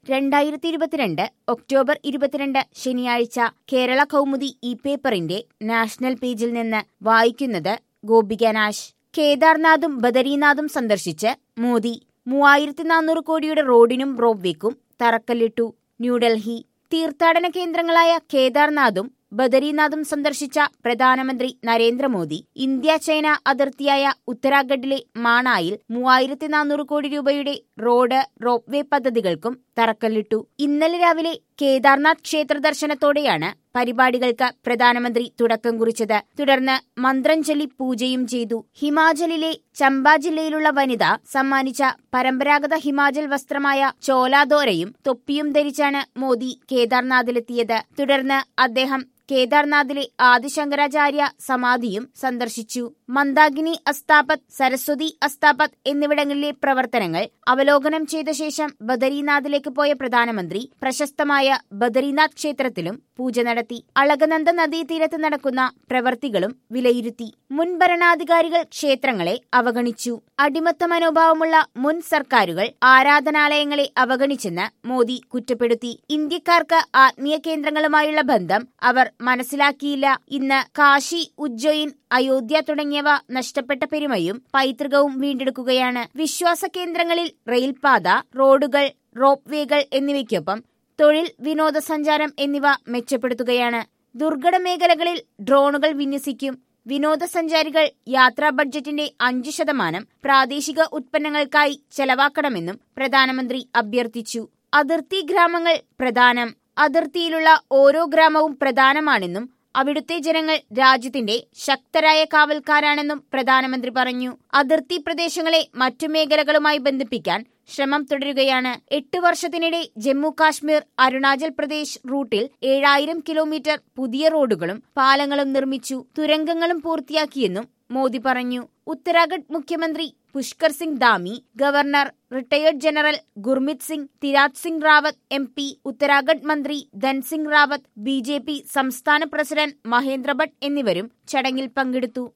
രണ്ടായിരത്തി ഇരുപത്തിരണ്ട് ഒക്ടോബർ ഇരുപത്തിരണ്ട് ശനിയാഴ്ച കേരള കൗമുദി ഈ പേപ്പറിന്റെ നാഷണൽ പേജിൽ നിന്ന് വായിക്കുന്നത് ഗോപിക നാശ് കേദാർനാഥും ബദരീനാഥും സന്ദർശിച്ച് മോദി മൂവായിരത്തി നാനൂറ് കോടിയുടെ റോഡിനും റോപ്വേക്കും തറക്കല്ലിട്ടു ന്യൂഡൽഹി തീർത്ഥാടന കേന്ദ്രങ്ങളായ കേദാർനാഥും ബദരീനാഥും സന്ദർശിച്ച പ്രധാനമന്ത്രി നരേന്ദ്രമോദി ഇന്ത്യ ചൈന അതിർത്തിയായ ഉത്തരാഖണ്ഡിലെ മാണായിൽ മൂവായിരത്തി നാനൂറ് കോടി രൂപയുടെ റോഡ് റോപ്വേ പദ്ധതികൾക്കും തറക്കല്ലിട്ടു ഇന്നലെ രാവിലെ കേദാർനാഥ് ക്ഷേത്ര ദർശനത്തോടെയാണ് പരിപാടികൾക്ക് പ്രധാനമന്ത്രി തുടക്കം കുറിച്ചത് തുടർന്ന് മന്ത്രം ചൊല്ലി പൂജയും ചെയ്തു ഹിമാചലിലെ ചമ്പ ജില്ലയിലുള്ള വനിത സമ്മാനിച്ച പരമ്പരാഗത ഹിമാചൽ വസ്ത്രമായ ചോലാദോരയും തൊപ്പിയും ധരിച്ചാണ് മോദി കേദാർനാഥിലെത്തിയത് തുടർന്ന് അദ്ദേഹം കേദാർനാഥിലെ ആദിശങ്കരാചാര്യ സമാധിയും സന്ദർശിച്ചു മന്ദാകിനി അസ്താപത് സരസ്വതി അസ്താപത് എന്നിവിടങ്ങളിലെ പ്രവർത്തനങ്ങൾ അവലോകനം ചെയ്ത ശേഷം ബദരീനാഥിലേക്ക് പോയ പ്രധാനമന്ത്രി പ്രശസ്തമായ ബദരീനാഥ് ക്ഷേത്രത്തിലും പൂജ നടത്തി അളകനന്ദ നദീതീരത്ത് നടക്കുന്ന പ്രവർത്തികളും വിലയിരുത്തി മുൻ ഭരണാധികാരികൾ ക്ഷേത്രങ്ങളെ അവഗണിച്ചു അടിമത്ത മനോഭാവമുള്ള മുൻ സർക്കാരുകൾ ആരാധനാലയങ്ങളെ അവഗണിച്ചെന്ന് മോദി കുറ്റപ്പെടുത്തി ഇന്ത്യക്കാർക്ക് ആത്മീയ കേന്ദ്രങ്ങളുമായുള്ള ബന്ധം അവർ മനസ്സിലാക്കിയില്ല ഇന്ന് കാശി ഉജ്ജയിൻ അയോധ്യ തുടങ്ങിയവ നഷ്ടപ്പെട്ട പെരുമയും പൈതൃകവും വീണ്ടെടുക്കുകയാണ് വിശ്വാസ കേന്ദ്രങ്ങളിൽ റെയിൽപാത റോഡുകൾ റോപ്പ് വേകൾ എന്നിവയ്ക്കൊപ്പം തൊഴിൽ വിനോദസഞ്ചാരം എന്നിവ മെച്ചപ്പെടുത്തുകയാണ് ദുർഘട മേഖലകളിൽ ഡ്രോണുകൾ വിന്യസിക്കും വിനോദസഞ്ചാരികൾ യാത്രാ ബഡ്ജറ്റിന്റെ അഞ്ചു ശതമാനം പ്രാദേശിക ഉത്പന്നങ്ങൾക്കായി ചെലവാക്കണമെന്നും പ്രധാനമന്ത്രി അഭ്യർത്ഥിച്ചു അതിർത്തി ഗ്രാമങ്ങൾ പ്രധാനം അതിർത്തിയിലുള്ള ഓരോ ഗ്രാമവും പ്രധാനമാണെന്നും അവിടുത്തെ ജനങ്ങൾ രാജ്യത്തിന്റെ ശക്തരായ കാവൽക്കാരാണെന്നും പ്രധാനമന്ത്രി പറഞ്ഞു അതിർത്തി പ്രദേശങ്ങളെ മറ്റു മേഖലകളുമായി ബന്ധിപ്പിക്കാൻ ശ്രമം തുടരുകയാണ് എട്ട് വർഷത്തിനിടെ ജമ്മു കാശ്മീർ അരുണാചൽ പ്രദേശ് റൂട്ടിൽ ഏഴായിരം കിലോമീറ്റർ പുതിയ റോഡുകളും പാലങ്ങളും നിർമ്മിച്ചു തുരങ്കങ്ങളും പൂർത്തിയാക്കിയെന്നും മോദി പറഞ്ഞു ഉത്തരാഖണ്ഡ് മുഖ്യമന്ത്രി Pushkar Singh Dhami governor retired general Gurmit Singh Tirath Singh Rawat M P Uttarakhand മന്ത്രി ധൻസിംഗ് റാവത്ത് ബി സംസ്ഥാന പ്രസിഡന്റ് മഹേന്ദ്ര ഭട്ട് എന്നിവരും ചടങ്ങിൽ പങ്കെടുത്തു